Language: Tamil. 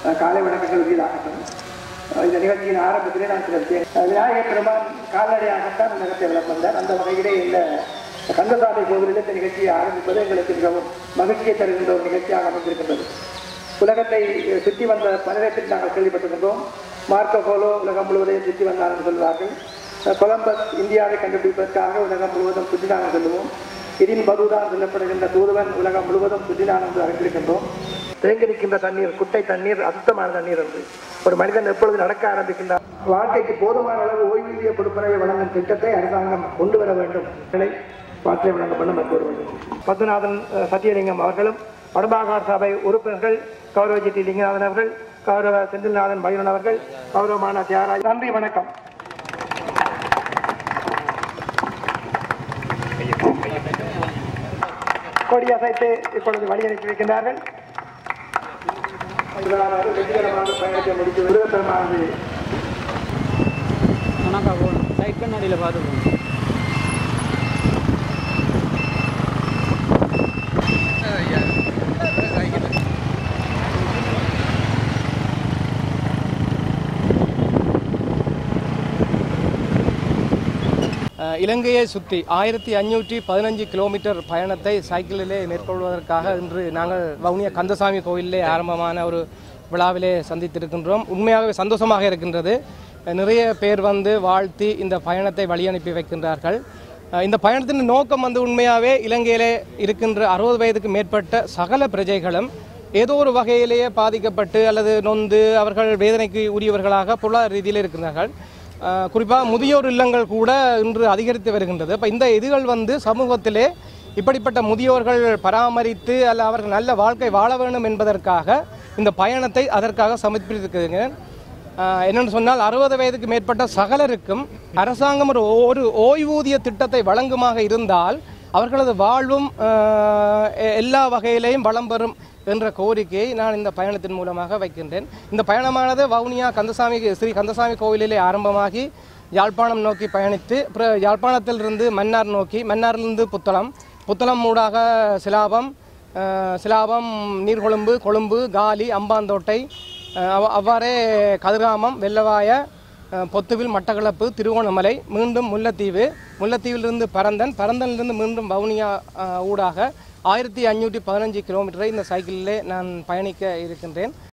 அஹ், காலை வணக்கங்கள் உரியதாகட்டும் அஹ், இந்த நிகழ்ச்சியின் ஆரம்பத்திலே நான் சில விஷயம் அஹ், விநாயகர் பெருமான் கால்நடையாகத்தான் உலகத்தை வளம் வந்தார் அந்த வகையிலே இந்த கந்தசாமி கோவிலில் இந்த நிகழ்ச்சியை ஆரம்பிப்பது எங்களுக்கு மிகவும் மகிழ்ச்சியை தருகின்ற ஒரு நிகழ்ச்சியாக அமைந்திருக்கின்றது உலகத்தை அஹ், சுற்றி வந்த பலரத்தில் நாங்கள் கேள்விப்பட்டிருக்கின்றோம் மார்க்கோ போலோ உலகம் முழுவதையும் சுற்றி வந்தார் என்று சொல்வார்கள் அஹ், கொலம்பஸ் இந்தியாவை கண்டுபிடிப்பதற்காக உலகம் முழுவதும் சுற்றினார் என்று சொல்லுவோம் இதின் பதுதான் சொல்லப்படுகின்ற தூதுவன் உலகம் முழுவதும் சுற்றினான் என்று அறிந்திருக்கின்றோம் தேங்கி நிற்கின்ற தண்ணீர் குட்டை தண்ணீர் அசுத்தமான தண்ணீர் என்று ஒரு மனிதன் எப்பொழுது நடக்க ஆரம்பிக்கின்றார் வாழ்க்கைக்கு போதுமான அளவு ஓய்வூதிய கொடுப்பனவை வழங்கும் திட்டத்தை அரசாங்கம் கொண்டு வர வேண்டும் இதை பாத்திரை வழங்கம் பண்ண மறுக்க வேண்டும் பத்மநாதன் அஹ், சத்தியலிங்கம் அவர்களும் வடமாகாண சபை உறுப்பினர்கள் கௌரவ ஜி டி லிங்கநாதன் அவர்கள் கௌரவ செந்தில்நாதன் பைரன் அவர்கள் கௌரவமான தியாகராஜ் நன்றி வணக்கம் கொடி அசைத்து இப்பொழுது வழி அனுப்பி வைக்கின்றார்கள் இவரால் வெற்றிகரமாக பயணத்தை முடித்து விருதுபெருமானது கணக்கா போகணும் சைட் கண்ணாடியில் பார்த்து போகணும் அஹ், இலங்கையை சுற்றி ஆயிரத்தி அஞ்சூற்றி பதினஞ்சு கிலோமீட்டர் பயணத்தை சைக்கிளிலே மேற்கொள்வதற்காக இன்று நாங்கள் வவுனியா கந்தசாமி கோயிலிலே ஆரம்பமான ஒரு விழாவிலே சந்தித்திருக்கின்றோம் உண்மையாகவே சந்தோஷமாக இருக்கின்றது அஹ், நிறைய பேர் வந்து வாழ்த்தி இந்த பயணத்தை வழி அனுப்பி வைக்கின்றார்கள் அஹ், இந்த பயணத்தின் நோக்கம் வந்து உண்மையாகவே இலங்கையிலே இருக்கின்ற அறுபது வயதுக்கு மேற்பட்ட சகல பிரஜைகளும் ஏதோ ஒரு வகையிலேயே பாதிக்கப்பட்டு அல்லது நொந்து அவர்கள் வேதனைக்கு உரியவர்களாக பொருளாதார ரீதியில் இருக்கிறார்கள் ஆஹ் குறிப்பாக முதியோர் இல்லங்கள் கூட இன்று அதிகரித்து வருகின்றது இப்போ இந்த இதுகள் வந்து சமூகத்திலே இப்படிப்பட்ட முதியோர்கள் பராமரித்து அல்ல அவர்கள் நல்ல வாழ்க்கை வாழ வேண்டும் என்பதற்காக இந்த பயணத்தை அதற்காக சமர்ப்பித்திருக்குதுங்க ஆஹ் என்னென்னு சொன்னால் அறுபது வயதுக்கு மேற்பட்ட சகலருக்கும் அரசாங்கம் ஒரு ஒரு ஓய்வூதிய திட்டத்தை வழங்குமாக இருந்தால் அவர்களது வாழ்வும் ஆஹ் எ- எல்லா வகையிலையும் வளம் பெறும் என்ற கோரிக்கையை நான் இந்த பயணத்தின் மூலமாக வைக்கின்றேன் இந்த பயணமானது வவுனியா கந்தசாமி ஸ்ரீ கந்தசாமி கோவிலிலே ஆரம்பமாகி யாழ்ப்பாணம் நோக்கி பயணித்து அப்புறம் யாழ்ப்பாணத்திலிருந்து மன்னார் நோக்கி மன்னாரிலிருந்து புத்தளம் புத்தளம் ஊடாக சிலாபம் அஹ், சிலாபம் நீர்கொழும்பு கொழும்பு காலி அம்பாந்தோட்டை அஹ், அவ்- அவ்வாறே கதிராமம் வெள்ளவாய அஹ், பொத்துவில் மட்டக்களப்பு திருவோணமலை மீண்டும் முல்லைத்தீவு முல்லைத்தீவிலிருந்து பரந்தன் பரந்தனிலிருந்து மீண்டும் வவுனியா அஹ், ஊடாக ஆயிரத்தி அஞ்சூற்றி பதினஞ்சு கிலோமீட்டரை இந்த சைக்கிளிலே நான் பயணிக்க இருக்கின்றேன்